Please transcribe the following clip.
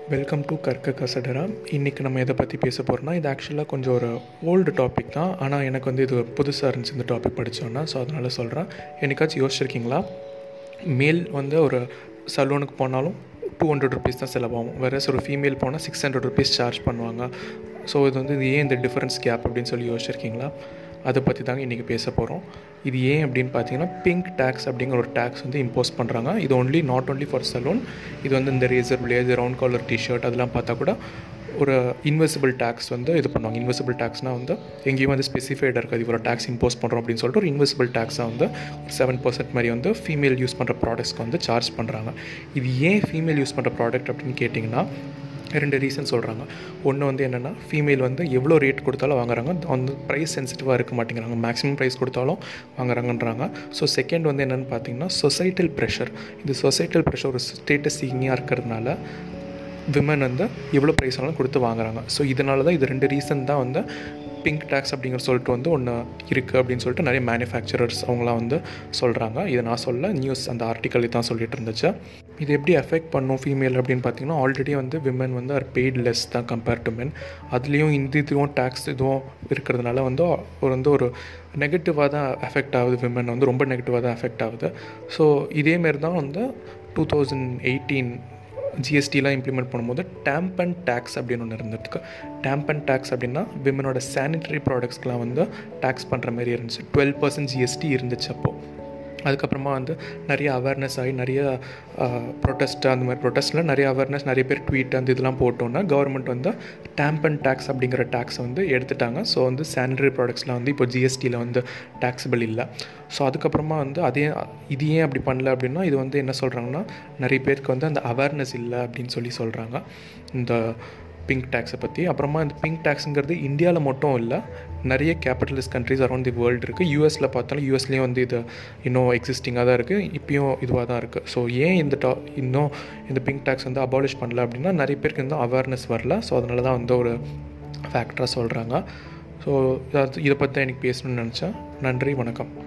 welcome to கற்க கசடரா இன்றைக்கி நம்ம எதை பற்றி பேச போகிறோம்னா இது ஆக்சுவலாக கொஞ்சம் ஒரு ஓல்டு டாபிக் தான் ஆனால் எனக்கு வந்து இது புதுசாக இருந்துச்சு இந்த டாபிக் படித்தோன்னா ஸோ அதனால் சொல்கிறேன் என்னைக்காச்சும் யோசிச்சிருக்கீங்களா மேல் வந்து ஒரு சலூனுக்கு போனாலும் டூ ஹண்ட்ரட் ருபீஸ் தான் செலவாகும் வேறு ஒரு ஃபீமேல் போனால் சிக்ஸ் ஹண்ட்ரட் ருபீஸ் சார்ஜ் பண்ணுவாங்க ஸோ இது வந்து இது ஏன் இந்த டிஃப்ரென்ஸ் கேப் அப்படின்னு சொல்லி யோசிச்சிருக்கீங்களா அதை பற்றி தாங்க இன்றைக்கி பேச போகிறோம் இது ஏன் அப்படின்னு பார்த்தீங்கன்னா பிங்க் டேக்ஸ் அப்படிங்கிற ஒரு டேக்ஸ் வந்து இம்போஸ் பண்ணுறாங்க இது only not only for salon இது வந்து இந்த razor blades round collar T shirt அதெல்லாம் பார்த்தா கூட ஒரு இன்வெசிபிள் டேக்ஸ் வந்து இது பண்ணுவாங்க இன்வெசிபிள் டேக்ஸ்னால் வந்து எங்கேயும் வந்து ஸ்பெசிஃபைடாக இருக்காது இவ்வளோ டேக்ஸ் இம்போஸ் பண்ணுறோம் அப்படின்னு சொல்லிட்டு ஒரு இன்வெசிபிள் டேக்ஸாக வந்து ஒரு செவன் பர்சன்ட் மாதிரி வந்து ஃபீமேல் யூஸ் பண்ணுற ப்ராடக்ட்ஸ்க்கு வந்து சார்ஜ் பண்ணுறாங்க இது ஏன் ஃபீமேல் யூஸ் பண்ணுற ப்ராடக்ட் அப்படின்னு கேட்டிங்கன்னா ரெண்டு ரீசன் சொல்கிறாங்க ஒன்று வந்து என்னென்னா ஃபீமேல் வந்து எவ்வளோ ரேட் கொடுத்தாலும் வாங்குறாங்க அந்த ப்ரைஸ் சென்சிட்டிவாக இருக்க மாட்டேங்கிறாங்க மேக்ஸிமம் ப்ரைஸ் கொடுத்தாலும் வாங்குறாங்கன்றாங்க ஸோ செகண்ட் வந்து என்னென்னு பார்த்தீங்கன்னா சொசைட்டல் ப்ரெஷர் இது சொசைட்டல் ப்ரெஷர் ஒரு ஸ்டேட்டஸ் சீக்கிங்காக இருக்கிறதுனால விமன் வந்து எவ்வளோ ப்ரைஸ் ஆனாலும் கொடுத்து வாங்குறாங்க ஸோ இதனால தான் இது ரெண்டு ரீசன் தான் வந்து பிங்க் டேக்ஸ் அப்படிங்கிற சொல்லிட்டு வந்து ஒன்று இருக்குது அப்படின்னு சொல்லிட்டு நிறைய மேனுஃபேக்சரர்ஸ் அவங்களாம் வந்து சொல்கிறாங்க இதை நான் சொல்ல நியூஸ் அந்த ஆர்டிக்கல் தான் சொல்லிட்டு இருந்துச்சு இது எப்படி எஃபெக்ட் பண்ணும் ஃபீமேல் அப்படின்னு பார்த்தீங்கன்னா ஆல்ரெடி வந்து விமன் வந்து ஆர் பெய்ட் லெஸ் தான் கம்பேர் டு மென் அதுலேயும் இந்த இதுவும் டேக்ஸ் இதுவும் இருக்கிறதுனால வந்து ஒரு வந்து ஒரு நெகட்டிவாக தான் எஃபெக்ட் ஆகுது விமன் வந்து ரொம்ப நெகட்டிவாக தான் எஃபெக்ட் ஆகுது ஸோ இதேமாரி தான் வந்து டூ தௌசண்ட் எயிட்டீன் ஜிஎஸ்டிலாம் இம்ப்ளிமெண்ட் பண்ணும்போது டேம்பன் டேக்ஸ் அப்படின்னு ஒன்று இருந்திருக்கு டேம்பன் டேக்ஸ் அப்படின்னா விமனோட சானிட்டரி ப்ராடக்ட்ஸ்க்கெலாம் வந்து டேக்ஸ் பண்ணுற மாதிரி இருந்துச்சு டுவெல் பர்சன்ட் ஜிஎஸ்டி இருந்துச்சு அப்போது அதுக்கப்புறமா வந்து நிறைய அவேர்னஸ் ஆகி நிறைய ப்ரொட்டஸ்ட் அந்த மாதிரி ப்ரொட்டஸ்ட்டில் நிறைய அவேர்னஸ் நிறைய பேர் ட்வீட் அந்த இதெல்லாம் போட்டோன்னா கவர்மெண்ட் வந்து டேம்பன் டேக்ஸ் அப்படிங்கிற டேக்ஸை வந்து எடுத்துட்டாங்க ஸோ வந்து சானிடரி ப்ராடக்ட்ஸ்லாம் வந்து இப்போ ஜிஎஸ்டியில் வந்து டேக்ஸபிள் இல்லை ஸோ அதுக்கப்புறமா வந்து அதே இது ஏன் அப்படி பண்ணல அப்படின்னா இது வந்து என்ன சொல்கிறாங்கன்னா நிறைய பேருக்கு வந்து அந்த அவேர்னஸ் இல்லை அப்படின்னு சொல்லி சொல்கிறாங்க இந்த பிங்க் டேக்ஸை பற்றி அப்புறமா இந்த பிங்க் டேக்ஸுங்கிறது இந்தியாவில் மட்டும் இல்லை நிறைய capitalist countries around the world இருக்குது யூஎஸில் பார்த்தாலும் யூஎஸ்லேயும் வந்து இது இன்னும் எக்ஸிஸ்டிங்காக தான் இருக்குது இப்பயும் இதுவாக தான் இருக்குது ஸோ ஏன் இந்த டா இன்னும் இந்த பிங்க் டேக்ஸ் வந்து அபாலிஷ் பண்ணல அப்படின்னா நிறைய பேருக்கு இன்னும் அவேர்னஸ் வரல ஸோ அதனால தான் வந்து ஒரு ஃபேக்டராக சொல்கிறாங்க ஸோ இதை பற்றி தான் எனக்கு பேசணும்னு நினச்சேன் நன்றி வணக்கம்